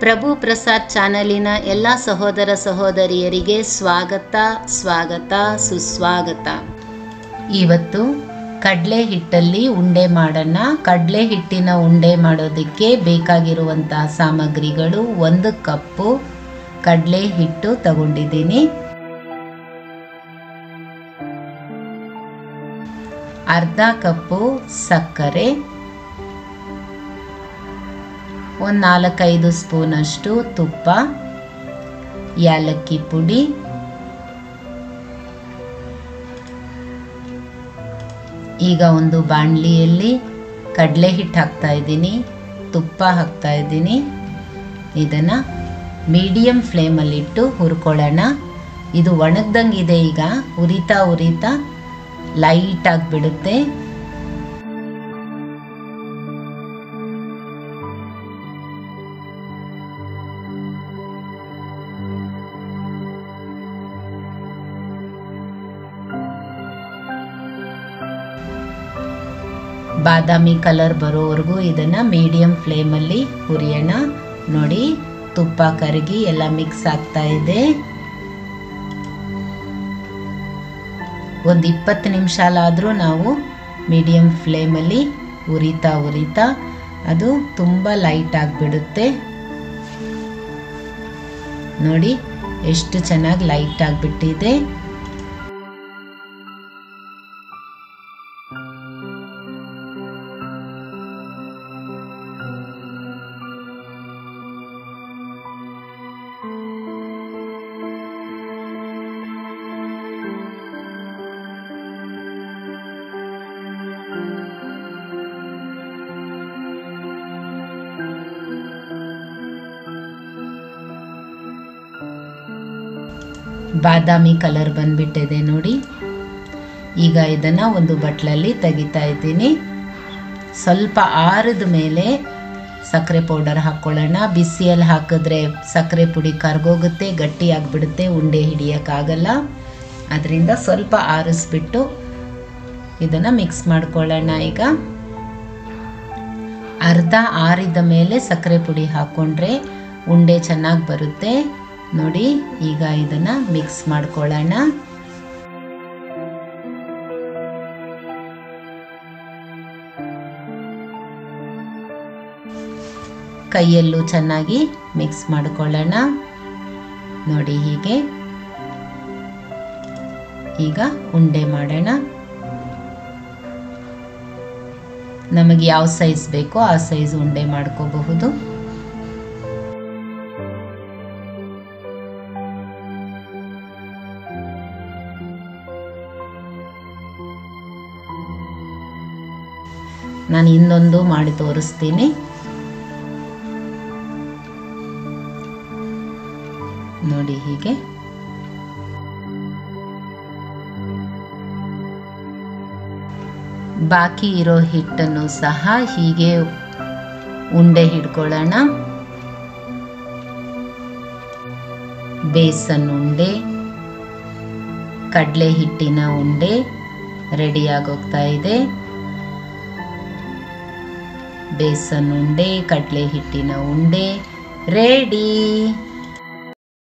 ಪ್ರಭು ಪ್ರಸಾದ್ ಚಾನಲಿನ ಎಲ್ಲ ಸಹೋದರ ಸಹೋದರಿಯರಿಗೆ ಸ್ವಾಗತ ಸ್ವಾಗತ ಸುಸ್ವಾಗತ ಇವತ್ತು ಕಡಲೆ ಹಿಟ್ಟಲ್ಲಿ ಉಂಡೆ ಮಾಡೋಣ ಕಡಲೆ ಹಿಟ್ಟಿನ ಉಂಡೆ ಮಾಡೋದಕ್ಕೆ ಬೇಕಾಗಿರುವಂತಹ ಸಾಮಗ್ರಿಗಳು ಒಂದು ಕಪ್ಪು ಕಡಲೆ ಹಿಟ್ಟು ತಗೊಂಡಿದ್ದೀನಿ ಅರ್ಧ ಕಪ್ಪು ಸಕ್ಕರೆ ಒಂದು ನಾಲ್ಕೈದು ಸ್ಪೂನಷ್ಟು ತುಪ್ಪ ಯಾಲಕ್ಕಿ ಪುಡಿ ಈಗ ಒಂದು ಬಾಣಲಿಯಲ್ಲಿ ಕಡಲೆ ಹಿಟ್ಟು ಹಾಕ್ತಾ ಇದ್ದೀನಿ ತುಪ್ಪ ಹಾಕ್ತಾ ಇದ್ದೀನಿ ಇದನ್ನು ಮೀಡಿಯಮ್ ಫ್ಲೇಮಲ್ಲಿಟ್ಟು ಹುರ್ಕೊಳ್ಳೋಣ ಇದು ಒಣಗ್ದಂಗಿದೆ ಈಗ ಉರಿತಾ ಉರಿತಾ ಲೈಟ್ ಆಗಿಬಿಡುತ್ತೆ ಬಾದಾಮಿ ಕಲರ್ ಬರೋವರೆಗೂ ಇದನ್ನು ಮೀಡಿಯಂ ಫ್ಲೇಮಲ್ಲಿ ಹುರಿಯೋಣ ನೋಡಿ ತುಪ್ಪ ಕರಗಿ ಎಲ್ಲ ಮಿಕ್ಸ್ ಆಗ್ತಾ ಇದೆ ಒಂದು ಇಪ್ಪತ್ತು ನಿಮಿಷಲಾದರೂ ನಾವು ಮೀಡಿಯಂ ಫ್ಲೇಮಲ್ಲಿ ಉರಿತಾ ಉರಿತಾ ಅದು ತುಂಬ ಲೈಟ್ ಆಗಿಬಿಡುತ್ತೆ ನೋಡಿ ಎಷ್ಟು ಚೆನ್ನಾಗಿ ಲೈಟ್ ಆಗಿಬಿಟ್ಟಿದೆ ಬಾದಾಮಿ ಕಲರ್ ಬಂದ್ಬಿಟ್ಟಿದೆ ನೋಡಿ ಈಗ ಇದನ್ನು ಒಂದು ಬಟ್ಲಲ್ಲಿ ತೆಗಿತಾ ಇದ್ದೀನಿ ಸ್ವಲ್ಪ ಆರಿದ ಮೇಲೆ ಸಕ್ಕರೆ ಪೌಡರ್ ಹಾಕ್ಕೊಳ್ಳೋಣ ಬಿಸಿಯಲ್ಲಿ ಹಾಕಿದ್ರೆ ಸಕ್ಕರೆ ಪುಡಿ ಕರ್ಗೋಗುತ್ತೆ ಗಟ್ಟಿ ಆಗಿಬಿಡುತ್ತೆ ಉಂಡೆ ಹಿಡಿಯೋಕ್ಕಾಗಲ್ಲ ಅದರಿಂದ ಸ್ವಲ್ಪ ಆರಿಸ್ಬಿಟ್ಟು ಇದನ್ನು ಮಿಕ್ಸ್ ಮಾಡ್ಕೊಳ್ಳೋಣ ಈಗ ಅರ್ಧ ಆರಿದ ಮೇಲೆ ಸಕ್ಕರೆ ಪುಡಿ ಹಾಕ್ಕೊಂಡ್ರೆ ಉಂಡೆ ಚೆನ್ನಾಗಿ ಬರುತ್ತೆ ನೋಡಿ ಈಗ ಇದನ್ನು ಮಿಕ್ಸ್ ಮಾಡ್ಕೊಳ್ಳೋಣ ಕೈಯಲ್ಲೂ ಚೆನ್ನಾಗಿ ಮಿಕ್ಸ್ ಮಾಡ್ಕೊಳ್ಳೋಣ ನೋಡಿ ಹೀಗೆ ಈಗ ಉಂಡೆ ಮಾಡೋಣ ನಮಗೆ ಯಾವ ಸೈಜ್ ಬೇಕೋ ಆ ಸೈಜ್ ಉಂಡೆ ಮಾಡ್ಕೋಬಹುದು ನಾನು ಇನ್ನೊಂದು ಮಾಡಿ ತೋರಿಸ್ತೀನಿ ನೋಡಿ ಹೀಗೆ ಬಾಕಿ ಇರೋ ಹಿಟ್ಟನ್ನು ಸಹ ಹೀಗೆ ಉಂಡೆ ಹಿಡ್ಕೊಳ್ಳೋಣ ಬೇಸನ್ ಉಂಡೆ ಕಡಲೆ ಹಿಟ್ಟಿನ ಉಂಡೆ ರೆಡಿಯಾಗೋಗ್ತಾ ಇದೆ ಬೇಸನ್ ಉಂಡೆ ಕಡಲೆ ಹಿಟ್ಟಿನ ಉಂಡೆ ರೆಡಿ